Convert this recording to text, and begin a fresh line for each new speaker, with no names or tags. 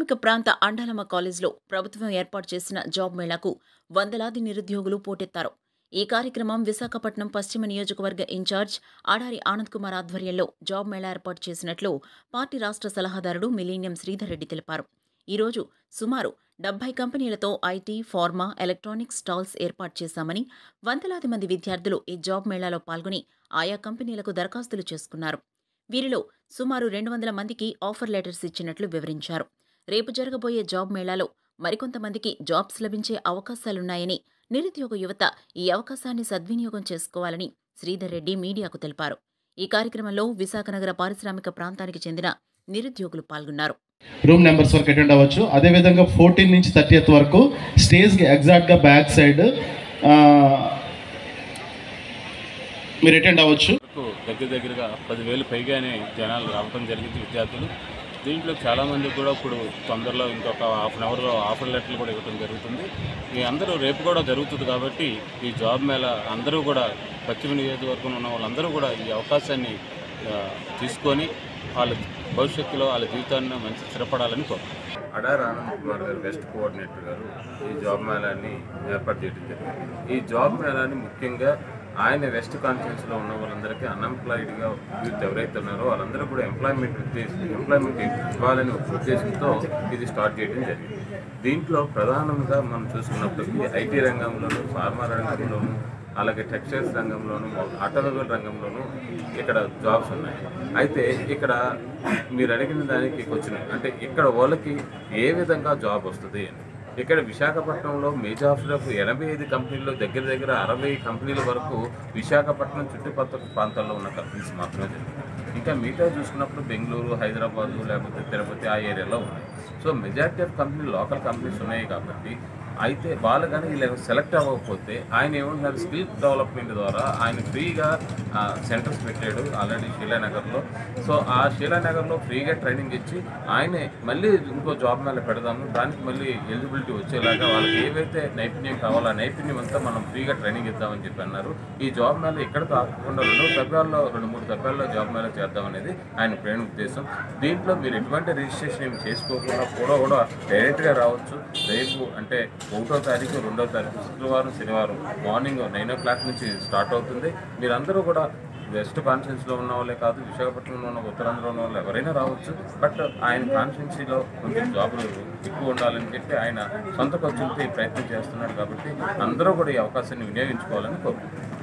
పారిశ్రామిక ప్రాంత అండాలమ్మ కాలేజ్లో ప్రభుత్వం ఏర్పాటు చేసిన జాబ్ మేళాకు వందలాది నిరుద్యోగులు పోటెత్తారు ఈ కార్యక్రమం విశాఖపట్నం పశ్చిమ నియోజకవర్గ ఇన్ఛార్జ్ ఆడారి ఆనంద్ కుమార్ ఆధ్వర్యంలో జాబ్ మేళా ఏర్పాటు చేసినట్లు పార్టీ రాష్ట్ర సలహాదారుడు మిలీనియం శ్రీధర్ రెడ్డి తెలిపారు ఈరోజు సుమారు డెబ్బై కంపెనీలతో ఐటీ ఫార్మా ఎలక్ట్రానిక్స్ స్టాల్స్ ఏర్పాటు చేశామని వందలాది మంది విద్యార్థులు ఈ జాబ్ మేళాలో పాల్గొని ఆయా కంపెనీలకు దరఖాస్తులు చేసుకున్నారు వీరిలో సుమారు రెండు వందల మందికి ఆఫర్ లెటర్స్ ఇచ్చినట్లు వివరించారు రేపు జరగబోయే జాబ్ మేళాలో మరికొంతమందికి జాబ్స్ లభించే అవకాశాలున్నాయని నిరుద్యోగ యువత ఈ అవకాశాన్ని సద్వినియోగం చేసుకోవాలని శ్రీధర్ రెడ్డి మీడియాకు తెలిపారు ఈ కార్యక్రమంలో విశాఖ నగర పారిశ్రామిక ప్రాంతానికి చెందిన నిరుద్యోగులు పాల్గొన్నారు
రూమ్ నెంబర్స్ వరకు అటెండ్ అవ్వచ్చు అదేవిధంగా ఫోర్టీన్ నుంచి థర్టీఎత్ వరకు స్టేజ్కి ఎగ్జాక్ట్గా బ్యాక్ సైడ్ మీరు అటెండ్ అవ్వచ్చు
వరకు దగ్గర దగ్గరగా పదివేలు పైగానే జనాలు రావడం జరిగింది విద్యార్థులు దీంట్లో చాలామంది కూడా ఇప్పుడు తొందరలో ఇంకొక హాఫ్ అన్ అవర్లో ఆఫర్ లెటర్లు కూడా ఇవ్వడం జరుగుతుంది ఈ అందరూ రేపు కూడా జరుగుతుంది కాబట్టి ఈ జాబ్ మేళ అందరూ కూడా పశ్చిమ నియోజకవర్గం ఉన్న వాళ్ళందరూ కూడా ఈ అవకాశాన్ని ఆ, తీసుకొని వాళ్ళ భవిష్యత్తులో వాళ్ళ జీవితాన్ని మంచి స్థిరపడాలని కోరుకుంటున్నాను
అడార్ ఆనంద్ కుమార్ గారు వెస్ట్ కోఆర్డినేటర్ గారు ఈ జాబ్ మేళాన్ని ఏర్పాటు చేయడం జరిగింది ఈ జాబ్ మేళాన్ని ముఖ్యంగా ఆయన వెస్ట్ కాన్ఫరెన్స్లో ఉన్న వాళ్ళందరికీ అన్ఎంప్లాయిడ్గా యూత్ ఎవరైతే ఉన్నారో వాళ్ళందరూ కూడా ఎంప్లాయ్మెంట్ ఉద్దేశం ఎంప్లాయ్మెంట్ ఇవ్వాలని ఒక ఉద్దేశంతో ఇది స్టార్ట్ చేయడం జరిగింది దీంట్లో ప్రధానంగా మనం చూసుకున్నప్పుడు ఐటీ రంగంలోను ఫార్మా రంగంలోను అలాగే టెక్స్టైల్స్ రంగంలోను ఆటోమొబైల్ రంగంలోను ఇక్కడ జాబ్స్ ఉన్నాయి అయితే ఇక్కడ మీరు అడిగిన దానికి వచ్చిన అంటే ఇక్కడ వాళ్ళకి ఏ విధంగా జాబ్ వస్తుంది అని ఇక్కడ విశాఖపట్నంలో మేజాఫ్లకు ఎనభై ఐదు కంపెనీల్లో దగ్గర దగ్గర అరవై కంపెనీల వరకు విశాఖపట్నం చుట్టుపక్కల ప్రాంతాల్లో ఉన్న కంపెనీస్ మాత్రమే జరిగింది ఇంకా మిగతా చూసుకున్నప్పుడు బెంగళూరు హైదరాబాదు లేకపోతే తిరుపతి ఆ ఏరియాలో ఉన్నాయి so majority of company local companies ఉన్నాయి కాబట్టి అయితే వాళ్ళు కానీ ఇలా సెలెక్ట్ అవ్వకపోతే ఆయన ఏమంటున్నారు స్కిల్ డెవలప్మెంట్ ద్వారా ఆయన ఫ్రీగా సెంటర్స్ పెట్టాడు ఆల్రెడీ శీలానగర్లో సో ఆ శీలానగర్లో ఫ్రీగా ట్రైనింగ్ ఇచ్చి ఆయనే మళ్ళీ ఇంకో జాబ్ మేళ పెడదాము దానికి మళ్ళీ ఎలిజిబిలిటీ వచ్చేలాగా వాళ్ళకి ఏవైతే నైపుణ్యం కావాలో ఆ నైపుణ్యం అంతా మనం ఫ్రీగా ట్రైనింగ్ ఇద్దామని చెప్పి అన్నారు ఈ జాబ్ మేళ ఇక్కడ కాకుండా రెండు తప్పాల్లో రెండు మూడు తప్పాల్లో జాబ్ మేళ చేద్దామనేది ఆయన ప్రేరణ ఉద్దేశం దీంట్లో మీరు ఎటువంటి రిజిస్ట్రేషన్ ఏమి చేసుకోకుండా కూడా కూడా డైరెక్ట్గా రావచ్చు రేపు అంటే ఒకటో తారీఖు రెండో తారీఖు శుక్రవారం శనివారం మార్నింగ్ నైన్ ఓ క్లాక్ నుంచి స్టార్ట్ అవుతుంది మీరందరూ కూడా వెస్ట్ కాన్స్టిట్యున్సీలో ఉన్న వాళ్ళే కాదు విశాఖపట్నంలో ఉన్న ఉత్తరాంధ్రలో ఉన్న వాళ్ళు ఎవరైనా రావచ్చు బట్ ఆయన కాన్స్టిట్యున్సీలో కొంచెం జాబులు ఎక్కువ ఉండాలని చెప్పి ఆయన సొంత ఖర్చులతో ఈ ప్రయత్నం చేస్తున్నాడు కాబట్టి అందరూ కూడా ఈ అవకాశాన్ని వినియోగించుకోవాలని కోరుకుంటున్నాను